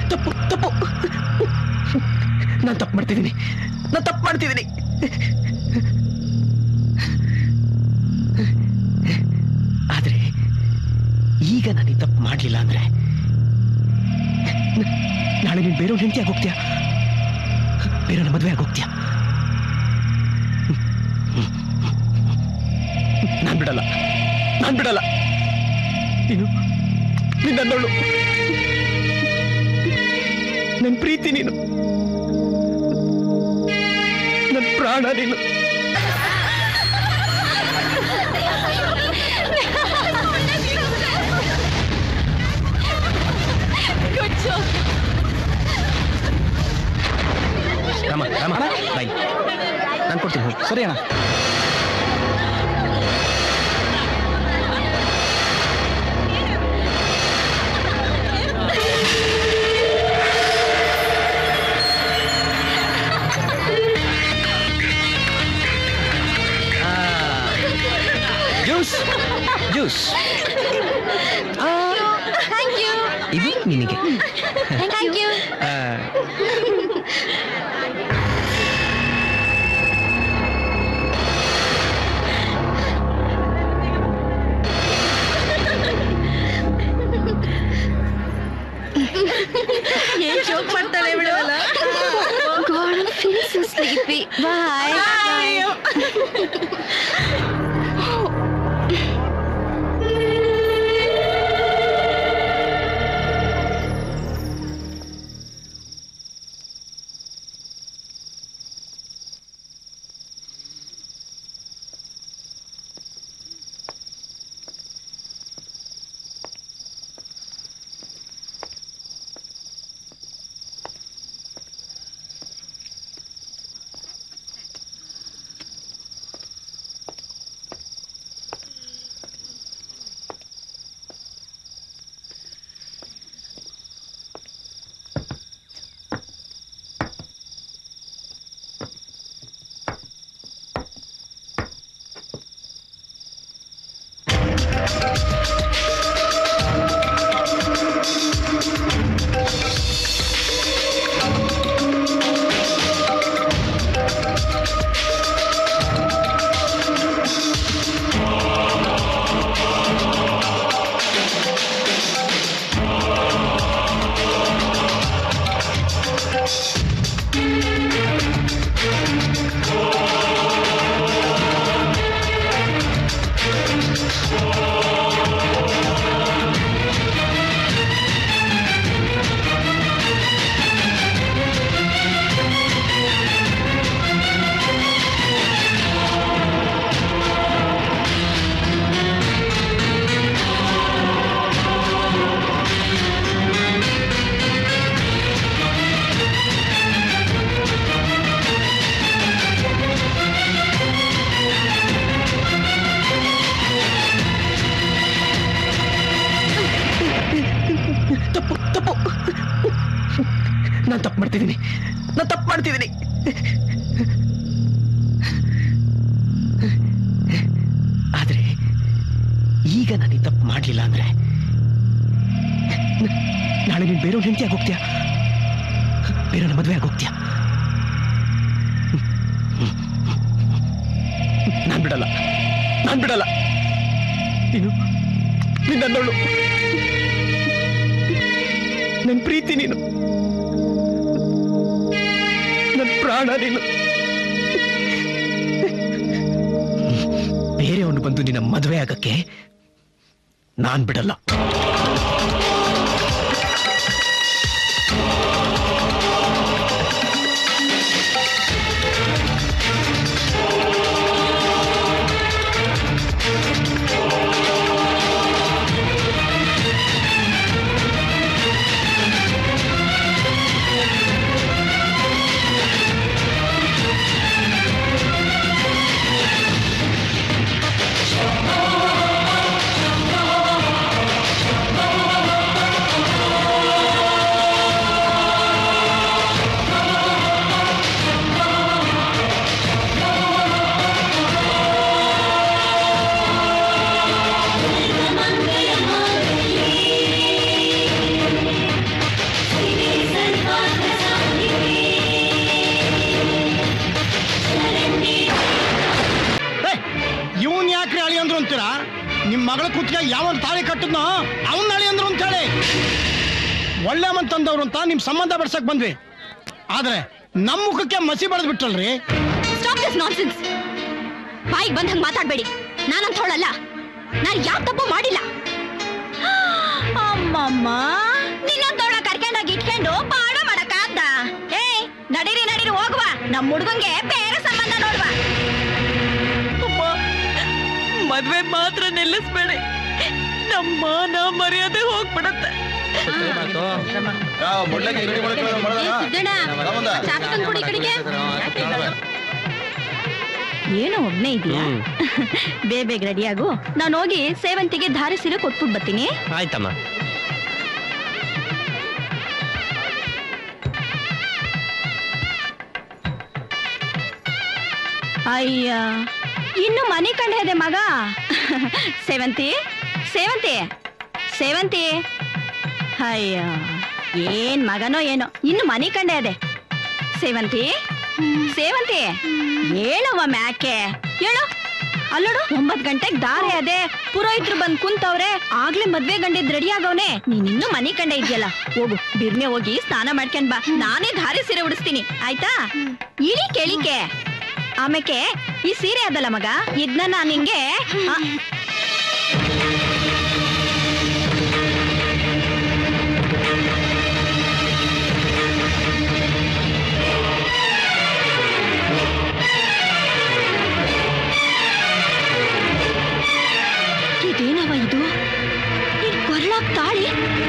ತಪ್ಪು ತಪ್ಪು ನಾನು ತಪ್ಪು ಮಾಡ್ತಿದ್ದೀನಿ ನಾನು ತಪ್ಪು ಮಾಡ್ತಿದ್ದೀನಿ ಆದ್ರೆ ಈಗ ನಾನು ಈ ತಪ್ಪು ಮಾಡ್ಲಿಲ್ಲ ಅಂದ್ರೆ ನ- ನಾಳೆ ನೀನು ಬೇರೆಯವ್ರ ಹೆಂಡತಿ ಆಗೋಗ್ತೀಯ ಬೇರೆಯವ್ರ ಮದುವೆ ಆಗೋಗ್ತೀಯ ನಾನ್ ಬಿಡಲ್ಲ ನಾನ್ ಬಿಡಲ್ಲ ನೀನು ನೀನ್ ನನ್ನವಳು ನನ್ ಪ್ರೀತಿ ನೀನು ನನ್ ಪ್ರಾಣ ನೀನು ರಾಮ ರಾಮ ಬಾಯ್ ನಾನು ಕೊಡ್ತೀನಿ ಹೋಗಿ ಸರಿ ಅಣ್ಣ ಜ್ಯೂಸ್ ಜ್ಯೂಸ್ ಥ್ಯಾಂಕ್ ಯು ಇದು ನಿನಗೆ ಥ್ಯಾಂಕ್ ಯು ಆ, ಏನ್ ಜೋಕ್ ಮಾಡ್ತಾಳೆ ಬಿಡವಲ್ಲ God, I'm feeling so sleepy. Bye. Bye. ತಪ್ಪು ತಪ್ಪು ನಾನು ತಪ್ಪು ಮಾಡ್ತಿದ್ದೀನಿ ನಾನು ತಪ್ಪು ಮಾಡ್ತಿದ್ದೀನಿ ಆದ್ರೆ ಈಗ ನಾನು ಈ ತಪ್ಪು ಮಾಡ್ಲಿಲ್ಲ ಅಂದ್ರೆ ನ- ನಾಳೆ ನೀನು ಬೇರೆಯವ್ರ ಹೆಂಡತಿ ಆಗೋಗ್ತೀಯ ಬೇರೆಯವ್ರ ಮದುವೆ ಆಗೋಗ್ತೀಯ ನಾನ್ ಬಿಡಲ್ಲ ನಾನ್ ಬಿಡಲ್ಲ ನೀನು ನೀನ್ ನನ್ನವಳು ನನ್ ಪ್ರೀತಿ ನೀನು ನನ್ ಪ್ರಾಣ ನೀನು ಬೇರೆಯವನು ಬಂದು ನಿನ್ನ ಮದುವೆ ಆಗಕ್ಕೆ ನಾನ್ ಬಿಡಲ್ಲ Bye. ನಿಮ್ ಮಗಳ ಕುತ್ತಿಗೆ ಯಾವನ್ ತಾಳಿ ಕಟ್ಟದ್ನೋ ಅವನ್ ನಾಳಿ ಅಂದ್ರು ಅಂತ ಹೇಳಿ ಒಳ್ಳೆ ಮನ್ ತಂದವ್ರು ಅಂತ ನಿಮ್ ಸಂಬಂಧ ಬೆಡ್ಸಕ್ ಬಂದ್ವಿ ಆದ್ರೆ ನಮ್ ಮುಖಕ್ಕೆ ಮಸಿ ಬಳ್ದ್ ಬಿಟ್ರಲ್ರಿ ಸ್ಟಾಪ್ ದಿಸ್ ನಾನ್ಸೆನ್ಸ್ ಬಾಯಿಗೆ ಬಂದಂಗ್ ಮಾತಾಡ್ಬೇಡಿ ನಾನಂತ ಹೇಳಲ್ಲ ನಾನ್ ಯಾವ ತಪ್ಪು ಮಾಡಿಲ್ಲ ಅಮ್ಮಮ್ಮ ನಿನ್ನೊಂದವಳ ಕರ್ಕೊಂಡೋಗಿ ಇಟ್ಕೊಂಡು ಪಾಡ ಮಾಡಕ್ಕಾದ್ದ ಏ ನಡೀರಿ ನಡೀರಿ ಹೋಗುವ ನಮ್ ಹುಡ್ಗಂಗೆ ಬೇರೆ ಸಂಬಂಧ ನೋಡುವ ಮದ್ವೆ ಮಾತ್ರ ನಿಲ್ಲಿಸ್ಬೇಡಿ ನಮ್ಮ ಮಾನ ಮರ್ಯಾದೆ ಹೋಗ್ಬಿಡತ್ತೆ ಏನು ಒಬ್ನೇ ಇದೆಯಾ ಬೇಗ ಬೇಗ ರೆಡಿ ಆಗು ನಾನು ಹೋಗಿ ಸೇವಂತಿಗೆ ಧಾರೆ ಸೀರೆ ಕೊಟ್ಬಿಟ್ಟು ಬರ್ತೀನಿ ಆಯ್ತಮ್ಮ ಅಯ್ಯ ಇನ್ನು ಮನೆ ಕಂಡ ಇದೆ ಮಗ ಸೇವಂತಿ ಸೇವಂತಿ ಸೇವಂತಿ ಅಯ್ಯ ಏನ್ ಮಗನೋ ಏನೋ ಇನ್ನು ಮನೆ ಕಂಡ ಇದೆ ಸೇವಂತಿ ಸೇವಂತಿ ಹೇಳವ್ವ ಮ್ಯಾಕೆ ಹೇಳು ಅಲ್ಲೋಡು ಒಂಬತ್ ಗಂಟೆಗೆ ದಾರಿ ಅದೇ ಪುರೋಹಿತರು ಬಂದ್ ಕುಂತವ್ರೆ ಆಗ್ಲೇ ಮದ್ವೆ ಗಂಡಿದ್ ರೆಡಿ ಆಗವ್ನೆ ನೀನ್ ಇನ್ನೂ ಮನಿ ಕಂಡೆ ಇದೆಯಲ್ಲ ಹೋಗು ಬಿರ್ನೆ ಹೋಗಿ ಸ್ನಾನ ಮಾಡ್ಕೊಂಡ್ ಬಾ ನಾನೇ ಧಾರೆ ಸೀರೆ ಉಡಿಸ್ತೀನಿ ಆಯ್ತಾ ಇಳಿ ಕೇಳಿಕೆ ಆಮೇಕೆ ಈ ಸೀರೆ ಅದಲ್ಲ ಮಗ ಇದ್ನ ನಾನ್ ನಿಂಗೆ ಆ, ಇದೇನವ ಇದು ನಿನ್ ಕೊರ್ಳಾಗ್ ತಾಳಿ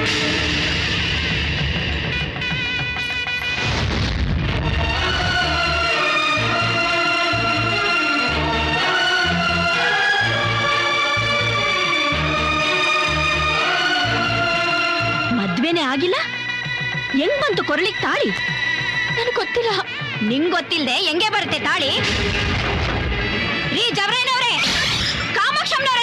ಮದ್ವೆನೇ ಆಗಿಲ್ಲ ಹೆಂಗ್ ಬಂತು ಕೊರಳಿಗ್ ತಾಳಿ ನನಗ್ ಗೊತ್ತಿಲ್ಲ ನಿಂಗ್ ಗೊತ್ತಿಲ್ದೆ ಹೆಂಗೆ ಬರುತ್ತೆ ತಾಳಿ ರೀ ಜವರೇನವ್ರೆ ಕಾಮಾಕ್ಷಮ್ನವ್ರೆ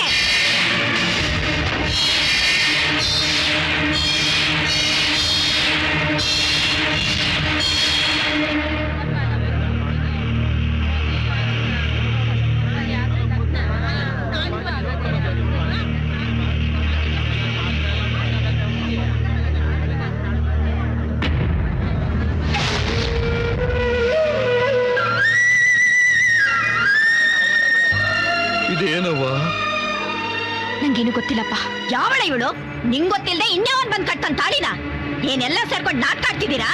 ಇದೇನವ್ವ ನಂಗೇನು ಗೊತ್ತಿಲ್ಲಪ್ಪ ಯಾವಳ ಇವಳು ನಿಂಗ್ ಗೊತ್ತಿಲ್ದೆ ಇನ್ಯಾವನ್ ಬಂದ್ ಕಟ್ಟನ್ ತಾಳಿನ ಏನೆಲ್ಲ ಸೇರ್ಕೊಂಡು ನಾಟಕ ಆಡ್ತಿದ್ದೀರಾ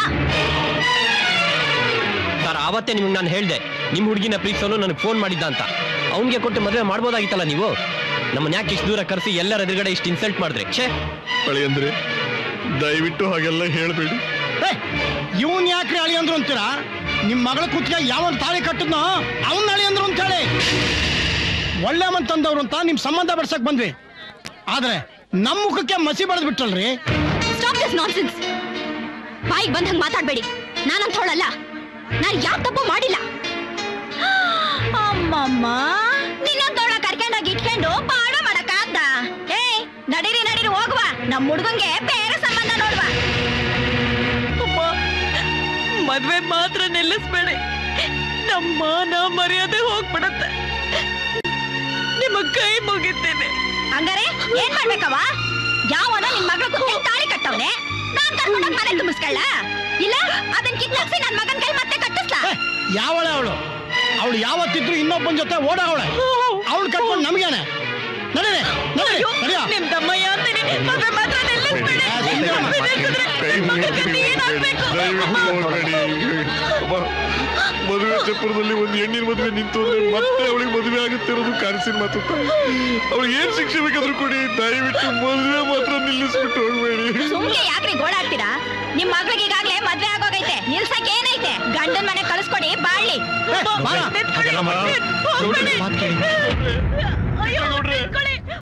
ಸರ್ ಆವತ್ತೇ ನಿಮ್ಗೆ ನಾನು ಹೇಳ್ದೆ ನಿಮ್ಮ ಹುಡುಗಿನ ಪ್ರೀತಿಸೋನು ನನಗೆ ಫೋನ್ ಮಾಡಿದ್ದ ಅಂತ ಅವನಿಗೆ ಕೊಟ್ಟು ಮದುವೆ ಮಾಡ್ಬೋದಾಗಿತ್ತಲ್ಲ ನೀವು ನಮ್ಮನ್ನ ಯಾಕೆ ಇಷ್ಟು ದೂರ ಕರೆಸಿ ಎಲ್ಲರ ಎದುರುಗಡೆ ಇಷ್ಟು ಇನ್ಸಲ್ಟ್ ಮಾಡಿದ್ರಿ ಛೇ ಅಳಿ ಅಂದ್ರೆ ದಯವಿಟ್ಟು ಹಾಗೆಲ್ಲ ಹೇಳ್ಬೇಡಿ ಇವನ್ ಯಾಕ್ರಿ ಅಳಿ ಅಂದ್ರು ಅಂತೀರಾ ನಿಮ್ ಮಗಳ ಕುತ್ತಿಗೆ ಯಾವನ್ ತಾಳಿ ಕಟ್ಟದ್ನೋ ಅವನ್ ಅಳಿ ಅಂದ್ರು ಅಂತ ಹೇಳಿ ಒಳ್ಳೆ ಮನ್ ತಂದವ್ರು ಅಂತ ನಿಮ್ ಸಂಬಂಧ ಬೆಡ್ಸಕ್ ಬಂದ್ವಿ ಆದ್ರೆ ನಮ್ ಮುಖಕ್ಕೆ ಮಸಿ ಬಳ್ದ್ ಬಿಟ್ರಲ್ರಿ ಸ್ಟಾಪ್ ದಿಸ್ ನಾನ್ಸೆನ್ಸ್ ಬಾಯಿಗೆ ಬಂದಂಗ್ ಮಾತಾಡ್ಬೇಡಿ ನಾನಂತ ಹೇಳಲ್ಲ ನಾನ್ ಯಾವ ತಪ್ಪು ಮಾಡಿಲ್ಲ ಅಮ್ಮಮ್ಮ ನಿನ್ನೊಂದವಳ ಕರ್ಕೊಂಡೋಗಿ ಇಟ್ಕೊಂಡು ಪಾಡ ಮಾಡಕ್ಕಾದ್ದ ಏ ನಡೀರಿ ನಡೀರಿ ಹೋಗುವ ನಮ್ ಹುಡ್ಗಂಗೆ ಬೇರೆ ಸಂಬಂಧ ನೋಡುವ ಅಮ್ಮ ಮದ್ವೆ ಮಾತ್ರ ನಿಲ್ಲಿಸ್ಬೇಡಿ ನಮ್ಮ ಮಾನ ಮರ್ಯಾದೆ ಹೋಗ್ಬಿಡತ್ತೆ ನಿಮ್ಮ ಕೈ ಮುಗಿತೀನಿ ಹಂಗಾರೆ ಏನ್ ಮಾಡ್ಬೇಕವ ಯಾವನ ನಿನ್ ಮಗಳ ಕುತ್ತಿಗೆ ತಾಳಿ ಕಟ್ಟವ್ನೆ ನಾನ್ ಕರ್ಕೊಂಡೋಗ್ ಮನೆ ತುಂಬಿಸ್ಕೊಳ್ಳ ಇಲ್ಲ ಅದನ್ ಕಿತ್ಲಾಕ್ಸಿ ನನ್ ಮಗನ್ ಕೈ ಮತ್ತೆ ಕಟ್ಟಿಸ್ಲಾ ಯಾವಳೆ ಅವಳು ಅವಳು ಯಾವತ್ತಿದ್ರು ಇನ್ನೊಬ್ಬನ ಜೊತೆ ಓಡಾವಳೆ ಅವಳು ಕಟ್ಕೊಂಡು ನಮ್ಗೇನೆ ನಡೀರಿ ನಡೀರಿ ನಡಿಯೋ ನಿಮ್ ತಮ್ಮಯ್ಯ ಅಂತೀನಿ ಮದ್ವೆ ಮಾತ್ರ ನಿಲ್ಲಿಸ್ಬೇಡಿ ಆ, ಸುಂದರಮ್ಮ. ಮದ್ವೆ ನಿಲ್ಲಿಸಿದ್ರೆ ಕೈ ಮಗನ್ ಮುಗಿತೀನಿ ಗತಿ ಏನಾಗ್ಬೇಕು? ದಯವಿಟ್ಟು ಹೋಗ್ಬೇಡಿ ಅಮ್ಮ, ಮದುವೆ ಚಪ್ಪರದಲ್ಲಿ ಒಂದು ಹೆಣ್ಣಿನ ಮದುವೆ ನಿಂತು ಅಂದ್ರೆ ಮತ್ತೆ ಅವಳಿಗೆ ಮದುವೆ ಆಗುತ್ತಿರೋದು ಕನಸಿನ ಮಾತು ಅವಳಿಗೆ ಏನ್ ಶಿಕ್ಷೆ ಬೇಕಾದ್ರೂ ಕೊಡಿ ದಯವಿಟ್ಟು ಮದುವೆ ಮಾತ್ರ ನಿಲ್ಲಿಸ್ಬಿಟ್ಟು ಹೋಗ್ಬೇಡಿ ಸುಮ್ನೆ ಯಾಕ್ರಿ ಗೋಳಾಡ್ತೀರಾ ನಿಮ್ ಮಗಳಿಗೆ ಈಗಾಗ್ಲೇ ಮದ್ವೆ ಆಗೋಗೈತೆ ನಿಲ್ಸಕ್ ಏನೈತೆ ಗಂಡನ್ ಮನೆ ಕಳಿಸ್ಕೊಡಿ ಬಾಳ್ಲಿ ಬಾರ. ನಿಂತ್ಕೊಳ್ಳಿ, ಅಮ್ಮ, ಹೋಗ್ಬೇಡಿ. ಮಾತ್ ಕೇಳಿ ಅಯ್ಯೋ, ನಿಂತ್ಕೊಳ್ಳಿ.